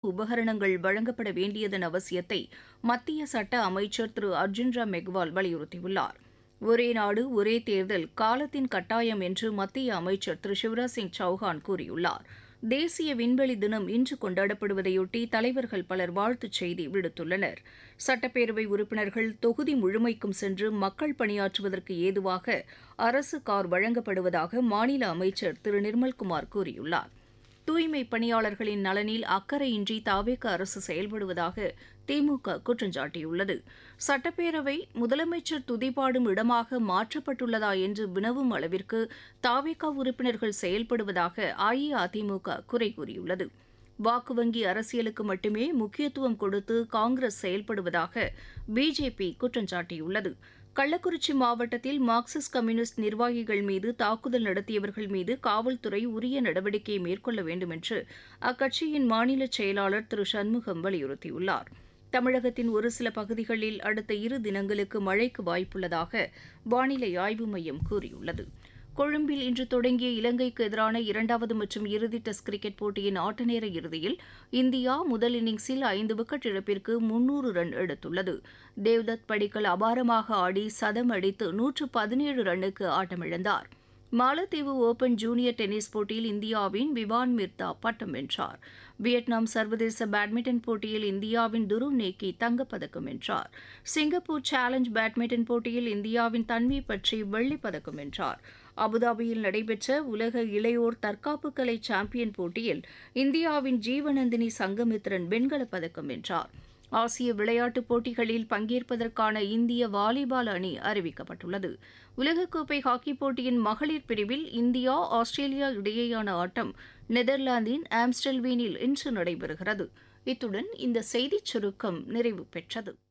உபகரணங்கள் வழங்கப்பட வேண்டியதன் அவசியத்தை மத்திய சட்ட அமைச்சர் திரு அர்ஜுன் ராம் மெக்வால் வலியுறுத்தியுள்ளார் ஒரே நாடு ஒரே தேர்தல் காலத்தின் கட்டாயம் என்று மத்திய அமைச்சர் திரு சிவராஜ் சிங் சௌஹான் கூறியுள்ளார் தேசிய விண்வெளி தினம் இன்று கொண்டாடப்படுவதையொட்டி தலைவர்கள் பலர் வாழ்த்துச் செய்தி விடுத்துள்ளனர் சட்டப்பேரவை உறுப்பினர்கள் தொகுதி முழுமைக்கும் சென்று மக்கள் பணியாற்றுவதற்கு ஏதுவாக அரசு கார் வழங்கப்படுவதாக மாநில அமைச்சர் திரு நிர்மல்குமார் கூறியுள்ளார் தூய்மை பணியாளர்களின் நலனில் அக்கறையின்றி தாவேக அரசு செயல்படுவதாக திமுக குற்றம் சாட்டியுள்ளது சட்டப்பேரவை முதலமைச்சர் துதிபாடும் இடமாக மாற்றப்பட்டுள்ளதா என்று வினவும் அளவிற்கு தாவேக உறுப்பினர்கள் செயல்படுவதாக அஇஅதிமுக குறை கூறியுள்ளது வாக்கு வங்கி அரசியலுக்கு மட்டுமே முக்கியத்துவம் கொடுத்து காங்கிரஸ் செயல்படுவதாக பிஜேபி குற்றம் சாட்டியுள்ளது கள்ளக்குறிச்சி மாவட்டத்தில் மார்க்சிஸ்ட் கம்யூனிஸ்ட் நிர்வாகிகள் மீது தாக்குதல் நடத்தியவர்கள் மீது காவல்துறை உரிய நடவடிக்கை மேற்கொள்ள வேண்டும் என்று அக்கட்சியின் மாநில செயலாளர் திரு சண்முகம் வலியுறுத்தியுள்ளார் தமிழகத்தின் ஒரு சில பகுதிகளில் அடுத்த இரு தினங்களுக்கு மழைக்கு வாய்ப்புள்ளதாக வானிலை ஆய்வு மையம் கூறியுள்ளது கொழும்பில் இன்று தொடங்கிய இலங்கைக்கு எதிரான இரண்டாவது மற்றும் இறுதி டெஸ்ட் கிரிக்கெட் போட்டியின் ஆட்டநேர இறுதியில் இந்தியா முதல் இன்னிங்ஸில் ஐந்து விக்கெட் இழப்பிற்கு முன்னூறு ரன் எடுத்துள்ளது தேவ்தத் படிக்கல் அபாரமாக ஆடி சதம் அடித்து நூற்று பதினேழு ரன்னுக்கு ஆட்டமிழந்தார் மாலத்தீவு ஓபன் ஜூனியர் டென்னிஸ் போட்டியில் இந்தியாவின் விவான் மிர்தா பட்டம் வென்றார் வியட்நாம் சர்வதேச பேட்மிண்டன் போட்டியில் இந்தியாவின் துருவ் நேக்கி தங்கப்பதக்கம் வென்றார் சிங்கப்பூர் சேலஞ்ச் பேட்மிண்டன் போட்டியில் இந்தியாவின் தன்வி பற்றி வெள்ளிப்பதக்கம் வென்றார் அபுதாபியில் நடைபெற்ற உலக இளையோர் தற்காப்பு கலை சாம்பியன் போட்டியில் இந்தியாவின் ஜீவநந்தினி சங்கமித்ரன் வெண்கலப் பதக்கம் வென்றார் ஆசிய விளையாட்டுப் போட்டிகளில் பங்கேற்பதற்கான இந்திய வாலிபால் அணி அறிவிக்கப்பட்டுள்ளது உலகக்கோப்பை ஹாக்கிப் போட்டியின் மகளிர் பிரிவில் இந்தியா ஆஸ்திரேலியா இடையேயான ஆட்டம் நெதர்லாந்தின் ஆம்ஸ்டல்வீனில் இன்று நடைபெறுகிறது இத்துடன் இந்த செய்திச் சுருக்கம் நிறைவு பெற்றது